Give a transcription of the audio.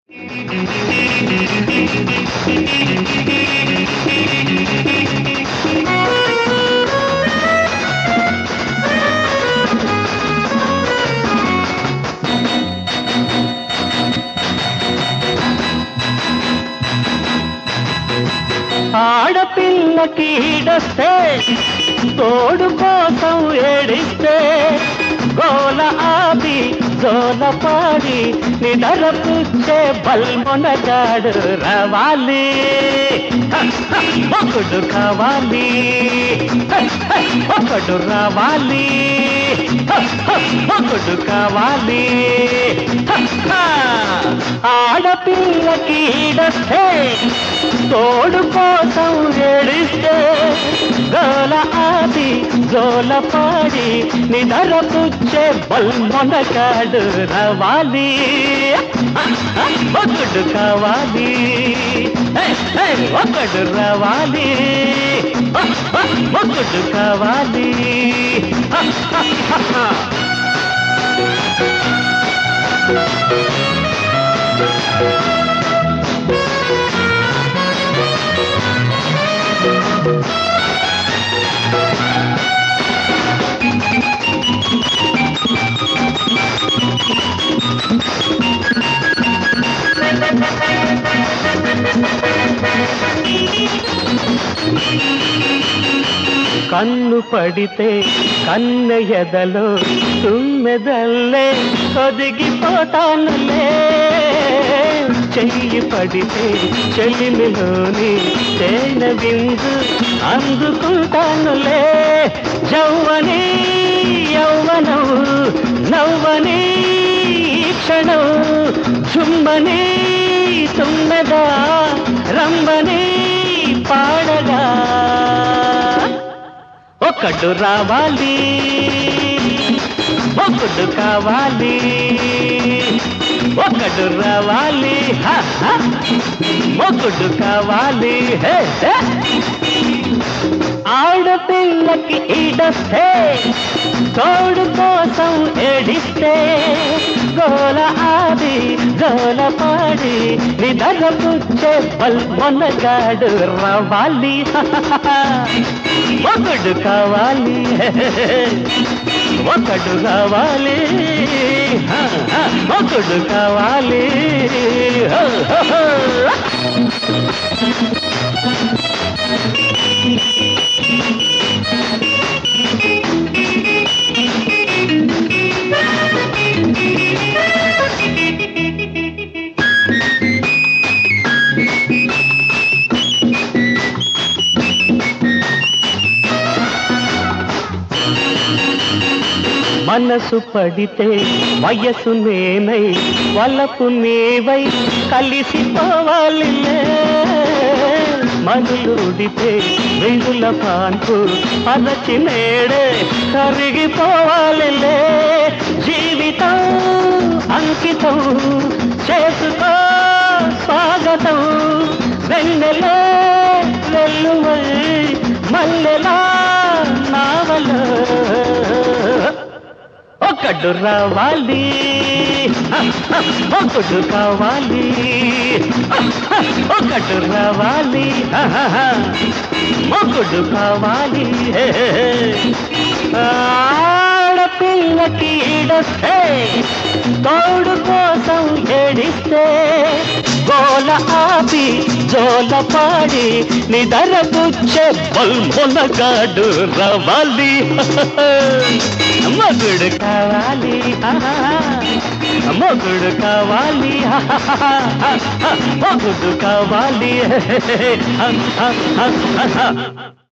ఆడపిల్లకి ఈడస్తే తోడు కోసం ఏడిస్తే గోల ఆది జోల పాడి నిడర పుచ్చే బల్మొనగాడు రావాలి హ, హ, ఒకడు కావాలి హ, హ, ఒకడు రావాలి హ, హ, ఒకడు కావాలి హ, హ. ఆడపిల్లకి ఈడస్తే తోడు కోసం ఏడిస్తే గోల ఆది జోల పాడి నిదర పుచ్చే బల్మొనగాడు రావాలి ఒకడు కావాలి హే, హే, ఒకడు రావాలి ఒకడు కావాలి కన్ను పడితే కన్న ఎదలో తుమ్మెదల్లే ఒదిగిపోతానులే చెయ్యి పడితే చెలిమిలోని తేనె విందు అందుకుంటానులే జౌవని యౌవనం నవ్వని ఈ క్షణం చుమ్మని తుమ్మెదా రంబని పాడగా ఒకడు రావాలి ఒకడు కావాలి ఒకడు రావాలి హ, హ. ఒకడు కావాలి హే, హే. ఆడపిల్లకి ఈడస్తే తోడు కోసం ఏడిస్తే గోల ఆది గోల పాడి నిదర పుచ్చే బల్మొనగాడు రావాలి ఒకడు కావాలి ఒకడు కావాలి ఒకడు కావాలి మనసు పడితే వయసు నేనై వలపు నీవై కలిసిపోవాలిలే మనులుడితే వెంగుల పాన్పు అరచి నేడే కరిగిపోవాలిలే జీవితం అంకితం చేసుకో స్వాగతం వెన్నెలే వెల్లువై మల్లెలా నావలో ఒకడు రావాలి ఒకడు కావాలి ఒకడు రావాలి ఒకడు కావాలి ఆడపిల్లకి ఈడస్తే తోడు కోసం ఏడిస్తే గోల ఆపి జోల పాడి నిదర గుచ్చే బల్మొనగాడు రావాలి మగుడు కావాలి మగుడు కావాలి మగుడు కావాలి